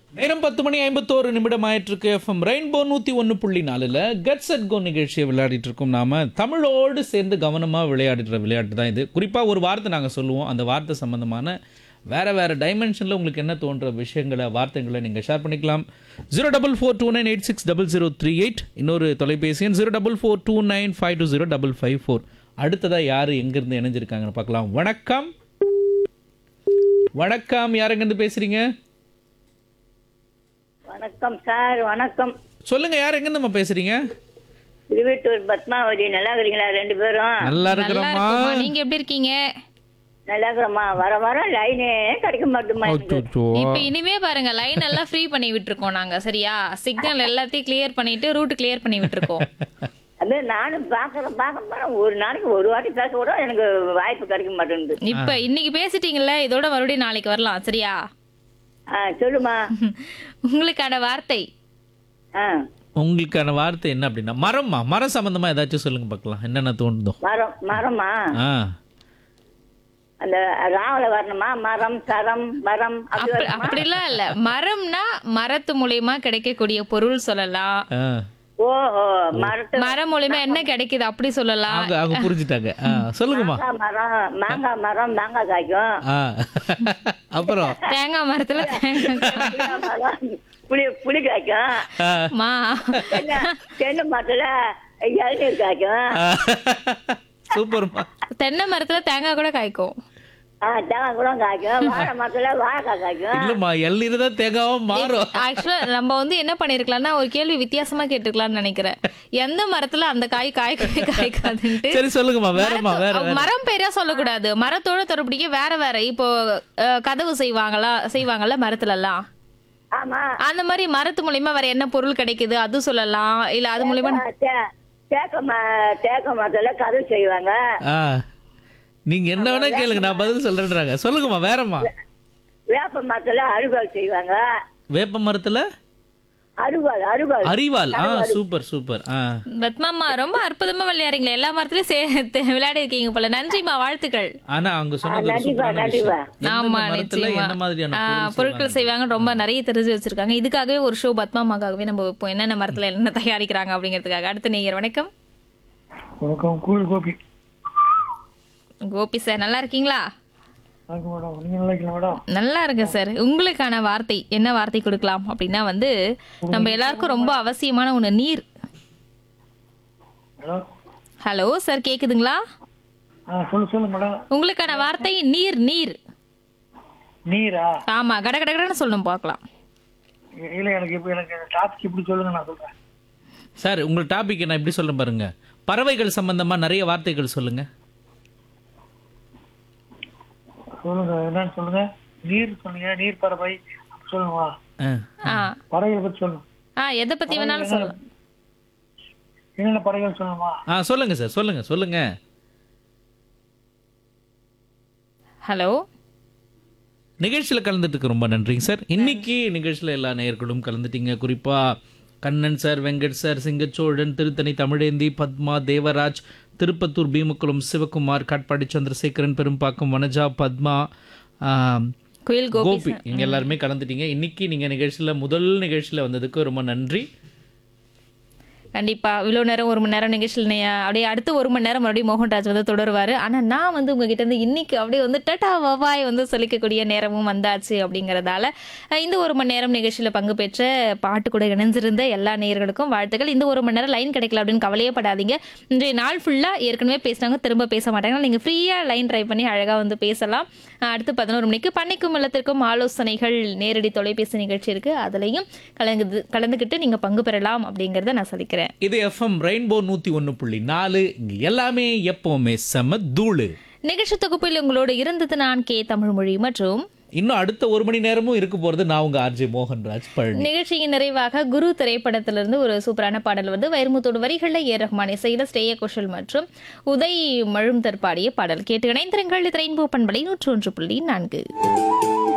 நேரம் பத்து மணி ஐம்பத்தோரு நிமிடம் ஆயிட்டிருக்கு எஃப்எம் ரெயின்போ நூற்றி ஒன்று புள்ளி நாலில் கட்ஸ் அட் கோ நிகழ்ச்சியை விளையாடிட்டு இருக்கோம் நாம தமிழோடு சேர்ந்து கவனமாக விளையாடுற விளையாட்டு தான் இது குறிப்பாக ஒரு வார்த்தை நாங்கள் சொல்லுவோம் அந்த வார்த்தை சம்பந்தமான வேற வேற டைமென்ஷனில் உங்களுக்கு என்ன தோன்ற விஷயங்களை வார்த்தைகளை நீங்கள் ஷேர் பண்ணிக்கலாம் zero double four two nine eight six double zero three eight இன்னொரு தொலைபேசி எண் zero double four two nine five two zero double five four அடுத்ததாக யார் எங்கேருந்து இணைஞ்சிருக்காங்கன்னு பார்க்கலாம் வணக்கம் வணக்கம் யார் எங்கேருந்து பேசுகிறீங்க வணக்கம் சார் வணக்கம் சொல்லுங்க யார் எங்க நம்ம பேசுறீங்க திருவெட்டூர் பத்மாவதி நல்லா இருக்கிறீங்களா ரெண்டு பேரும் நல்லா நல்லா இருக்கிறோமா இருக்குமா நீங்க எப்படி இருக்கீங்க நல்லா இருக்கிறோமா வர வர லைனே கிடைக்க மாட்டோமா எனக்கு அச்சோ. இப்ப இனிமே பாருங்க லைன் எல்லாம் ஃப்ரீ பண்ணி விட்டுருக்கோம் நாங்க சரியா சிக்னல் எல்லாத்தையும் கிளியர் பண்ணிட்டு ரூட் கிளியர் பண்ணி விட்டுருக்கோம் அது நானும் பாக்குறேன் பார்க்க போறேன் ஒரு நாளைக்கு ஒரு வாட்டி பேச கூட எனக்கு வாய்ப்பு கிடைக்க மாட்டேங்குது இப்ப இன்னைக்கு பேசிட்டீங்கல்ல இதோட மறுபடியும் நாளைக்கு வரலாம் சரியா ஆ சொல்லுமா உங்களுக்கான வார்த்தை ஆ உங்களுக்கான வார்த்தை என்ன அப்படின்னா மரம்மா மரம் சம்பந்தமா ஏதாச்சும் சொல்லுங்க பார்க்கலாம் என்னென்ன தோணுதோ மரம் மரமா ஆ அந்த ராவல வரணுமா மரம் சரம் மரம் அப்படி அப்படி வரணுமா? அப்படிலாம் இல்ல மரம்னா மரத்து மூலியமா கிடைக்கக்கூடிய பொருள் சொல்லலாம் ஆ. ஓ ஓ மரத்து மரம் மூலியமா என்ன கிடைக்குது அப்படி சொல்லலாம் அவங்க அவங்க புரிஞ்சுட்டாங்க ஆ சொல்லுங்கம்மா மாங்காய் மரம் மாங்காய் மரம் மாங்காய் காய்க்கும் ஆ அப்புறம் தேங்காய் மரத்துல தேங்காய் புளியா மரம் புளி புளி காய்க்கும் ஆ. மா தென்னை தென்னை மரத்துல இளநீர் காய்க்கும் ஆ. சூப்பர்மா தென்னை மரத்துல தேங்காய் கூட காய்க்கும் ஆ தேங்காய் கூட காய்க்கும் வாழை மரத்துல வாழைக்காய் காய்க்கும் இல்லம்மா எள்ளீர் தான் தேங்காவும் மாறும் ஆக்சுவலா நம்ம வந்து என்ன பண்ணிருக்கலாம்னா ஒரு கேள்வி வித்தியாசமா கேட்டுக்கலாம்னு நினைக்கிறேன் எந்த மரத்துல அந்த காய் காய்க்கவே காய்க்காதுன்ட்டு சரி சொல்லுங்கம்மா வேறம்மா வேற மரத்து- வேற மரம் பேரா சொல்லக்கூடாது மரத்தோட தொடர்புடைய வேற வேற இப்போ அஹ், கதவு செய்வாங்களா செய்வாங்கல்ல மரத்துல எல்லாம் ஆமா அந்த மாதிரி மரத்து மூலியமா வேற என்ன பொருள் கிடைக்குது அது சொல்லலாம் இல்ல அது மூலியமா ஆ, தே- தேக்க ம- தேக்க மரத்துல கதவு செய்வாங்க ஆ நீங்க என்ன வேணா கேளுங்க நான் பதில் சொல்றேன்றாங்க சொல்லுங்கம்மா வேறம்மா வேப்ப மரத்துல அருகால் செய்வாங்க வேப்ப மரத்துல அருகால் அருகால் அறிவால் ஆ சூப்பர் சூப்பர் ஆ பத்மாமா ரொம்ப அற்புதமா விளையாடுறீங்களே எல்லா மரத்துலயும் சேர்த்து விளையாடி இருக்கீங்க போல நன்றிமா வாழ்த்துக்கள் ஆனா அவங்க சொன்னது ஒரு நன்றிப்பா, சூப்பரான நன்றிப்பா. விஷயம். எந்தெந்த ஆமா மரத்துல நிச்சயமா என்ன மாதிரியான ஆ, பொருள் பொருட்கள் செய்வாங்க ரொம்ப நிறைய தெரிஞ்சு வச்சிருக்காங்க இதுக்காகவே ஒரு ஷோ பத்மாமாக்காகவே நம்ம இப்போ என்னென்ன மரத்துல என்ன தயாரிக்கிறாங்க அப்படிங்கிறதுக்காக அடுத்த நேயர் வணக்கம் வணக்கம் கூல் கோபி கோபி சார் நல்லா இருக்கீங்களா வணக்கம் மேடம் நீங்க நல்லா இருக்கீங்களா மேடம் நல்லா இருக்கு சார் உங்களுக்கான வார்த்தை என்ன வார்த்தை கொடுக்கலாம் அப்படின்னா வந்து நம்ம எல்லாருக்கும் ரொம்ப அவசியமான ஒண்ணு நீர் மேடம் ஹலோ சார் கேக்குதுங்களா ஆ சொல்லு சொல்லு மேடம் உங்களுக்கான வார்த்தை நீர் நீர் நீரா ஆமா கட கட கடன்னு சொல்லணும் பார்க்கலாம் இ- இல்ல எனக்கு இப்ப எனக்கு டாபிக் இப்படி சொல்லுங்க நான் சொல்றேன் சார் உங்க டாபிக் நான் இப்படி சொல்ல பாருங்க பறவைகள் சம்பந்தமா நிறைய வார்த்தைகள் சொல்லுங்க சொல்லுங்க என்னன்னு சொல்லுங்க நீர் சொன்னீங்க நீர் பறவை அப்படி சொல்லுங்க ஆ. ஆ பறவைகளை பத்தி சொல்லுங்க ஆ எதை பத்தி வேணாலும் சொல்லலாம் என்னென்ன பறவைகள் சொல்லுமா ஆ சொல்லுங்க சார் சொல்லுங்க சொல்லுங்க ஹலோ நிகழ்ச்சியில் கலந்துட்டுக்கு ரொம்ப நன்றிங்க சார் இன்னைக்கு நிகழ்ச்சியில் எல்லா நேயர்களும் கலந்துட்டீங்க குறிப்பா கண்ணன் சார் வெங்கட் சார் சிங்கச்சோழன் திருத்தணி தமிழேந்தி பத்மா தேவராஜ் திருப்பத்தூர் பீமக்குளம் சிவகுமார் காட்பாடி சந்திரசேகரன் பெரும்பாக்கம் வனஜா பத்மா ஆம், குயில் கோபி கோபி இங்க எல்லாருமே கலந்துட்டீங்க இன்னைக்கு நீங்க நிகழ்ச்சியில முதல் நிகழ்ச்சியில வந்ததுக்கு ரொம்ப நன்றி கண்டிப்பா இவ்வளோ நேரம் ஒரு மணி நேரம் நிகழ்ச்சியில் நே- அப்படியே அடுத்து ஒரு மணி நேரம் மறுபடியும் மோகன்ராஜ் வந்து தொடருவாரு ஆனா நான் வந்து உங்ககிட்ட இருந்து இன்னைக்கு அப்படியே வந்து டட்டா வவாய் வந்து சொல்லிக்கக்கூடிய நேரமும் வந்தாச்சு அப்படிங்கறதால அஹ், இந்த ஒரு மணி நேரம் நிகழ்ச்சியில பங்கு பெற்ற பாட்டு கூட இணைஞ்சிருந்த எல்லா நேயர்களுக்கும் வாழ்த்துக்கள் இந்த ஒரு மணி நேரம் லைன் கிடைக்கல அப்படின்னு கவலையே படாதீங்க இன்றைய நாள் ஃபுல்லா ஏற்கனவே பேசினாங்க திரும்ப பேச மாட்டாங்க நீங்க ஃப்ரீயா லைன் ட்ரை பண்ணி அழகா வந்து பேசலாம் அஹ், அடுத்து பதினோரு மணிக்கு பண்ணைக்கும் இல்லத்திற்கும் ஆலோசனைகள் நேரடி தொலைபேசி நிகழ்ச்சி இருக்கு அதுலயும் கலந்து கலந்துக்கிட்டு நீங்க பங்கு பெறலாம் அப்படிங்கறத நான் சொல்லிக்கிறேன் இது எஃப்எம் ரெயின்போ நூத்தி ஒன்று புள்ளி நாலு இங்க எல்லாமே எப்பவுமே செம தூளு நிகழ்ச்சி தொகுப்பில் உங்களோடு இருந்தது நான் கே தமிழ்மொழி மற்றும் இன்னும் அடுத்த ஒரு மணி நேரமும் இருக்க போறது நான் உங்க ஆர்ஜே மோகன்ராஜ் பழனி நிகழ்ச்சியின் நிறைவாக குரு திரைப்படத்திலிருந்து ஒரு சூப்பரான பாடல் வந்து வைரமுத்தோடு வரிகளில் ஏ ரஹ்மான் இசையில ஸ்ரேய கோஷல் மற்றும் உதய் மழுந்தர் பாடிய பாடல் கேட்டு இணைந்திருங்கள் இது ரெயின்போ பண்பலை நூற்று ஒன்று புள்ளி நான்கு